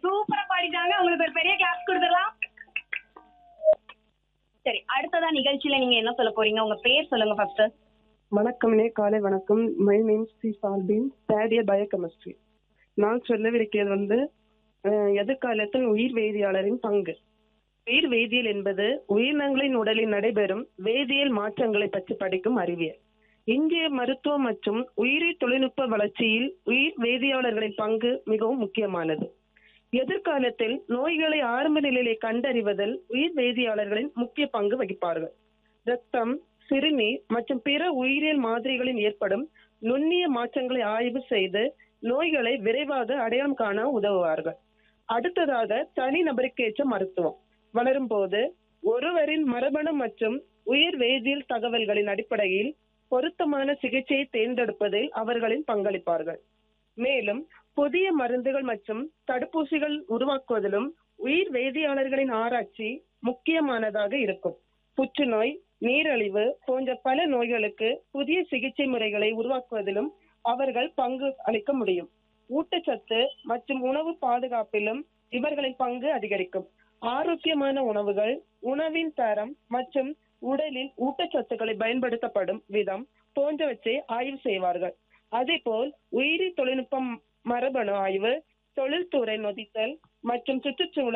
சூப்பரா பாடிட்டாங்க உங்களுக்கு ஒரு பெரிய கிளாஸ் கொடுத்துடலாம் சரி அடுத்ததா நிகழ்ச்சியில நீங்க என்ன சொல்ல போறீங்க உங்க பேர் சொல்லுங்க ஃபர்ஸ்ட் வணக்கம்னே காலை வணக்கம் my name C Salbin third year biochemistry நான் சொல்லவிருக்கிறது வந்து அஹ், எதிர்காலத்தில் உயிர் வேதியியலாளரின் பங்கு உயிர் வேதியியல் என்பது உயிரினங்களின் உடலில் நடைபெறும் வேதியியல் மாற்றங்களை பற்றி படிக்கும் அறிவியல் இந்திய மருத்துவம் மற்றும் உயிரி தொழில்நுட்ப வளர்ச்சியில் உயிர் வேதியியலாளர்களின் பங்கு மிகவும் முக்கியமானது எதிர்காலத்தில் நோய்களை ஆரம்ப நிலையிலே கண்டறிவதில் உயிர் வேதியியலாளர்களின் முக்கிய பங்கு வகிப்பார்கள் ரத்தம் சிறுநீர் மற்றும் பிற உயிரியல் மாதிரிகளில் ஏற்படும் நுண்ணிய மாற்றங்களை ஆய்வு செய்து நோய்களை விரைவாக அடையாளம் காண உதவுவார்கள் அடுத்ததாக தனிநபருக்கேற்ற மருத்துவம் வளரும் போது ஒருவரின் மரபணு மற்றும் உயிர் வேதியியல் தகவல்களின் அடிப்படையில் பொருத்தமான சிகிச்சையை தேர்ந்தெடுப்பதில் அவர்களின் பங்களிப்பார்கள் மேலும் புதிய மருந்துகள் மற்றும் தடுப்பூசிகள் உருவாக்குவதிலும் உயிர் வேதியியலாளர்களின் ஆராய்ச்சி முக்கியமானதாக இருக்கும் புற்றுநோய் நீரழிவு போன்ற பல நோய்களுக்கு புதிய சிகிச்சை முறைகளை உருவாக்குவதிலும் அவர்கள் பங்கு அளிக்க முடியும் ஊட்டச்சத்து மற்றும் உணவு பாதுகாப்பிலும் இவர்களின் பங்கு அதிகரிக்கும் ஆரோக்கியமான உணவுகள் உணவின் தரம் மற்றும் உடலில் ஊட்டச்சத்துக்களை பயன்படுத்தப்படும் விதம் போன்றவற்றை ஆய்வு செய்வார்கள் அதேபோல் உயிரி தொழில்நுட்பம் மரபணு ஆய்வு தொழில்துறை நொதித்தல் மற்றும் சுற்றுச்சூழல்